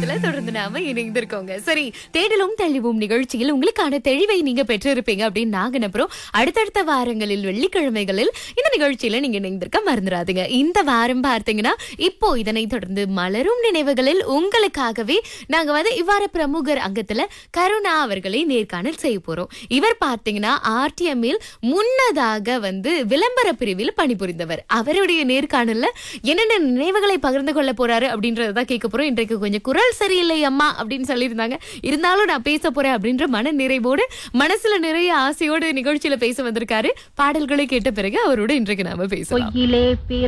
நிகழ்ச்சியில தொடர்ந்து நாம இணைந்திருக்கோங்க சரி தேடலும் தெளிவும் நிகழ்ச்சியில் உங்களுக்கான தெளிவை நீங்க பெற்றிருப்பீங்க அப்படின்னு நாங்க நம்புறோம் அடுத்தடுத்த வாரங்களில் வெள்ளிக்கிழமைகளில் இந்த நிகழ்ச்சியில நீங்க இணைந்திருக்க மறந்துடாதீங்க இந்த வாரம் பார்த்தீங்கன்னா இப்போ இதனை தொடர்ந்து மலரும் நினைவுகளில் உங்களுக்காகவே நாங்க வந்து இவ்வாறு பிரமுகர் அங்கத்துல கருணா அவர்களை நேர்காணல் செய்ய போறோம் இவர் பார்த்தீங்கன்னா ஆர்டிஎம்மில் முன்னதாக வந்து விளம்பர பிரிவில் பணிபுரிந்தவர் அவருடைய நேர்காணல்ல என்னென்ன நினைவுகளை பகிர்ந்து கொள்ள போறாரு அப்படின்றத கேட்க போறோம் இன்றைக்கு கொஞ்சம் குரல் சரியில்லை அம்மா அப்படின்னு சொல்லியிருந்தாங்க இருந்தாலும் நான் பேச போறேன் அப்படின்ற மன நிறைவோடு மனசுல நிறைய ஆசையோடு நிகழ்ச்சியில பேச வந்திருக்காரு பாடல்களை கேட்ட பிறகு அவரோட இன்றைக்கு நாம பேசலாம் பொய்யிலே பிற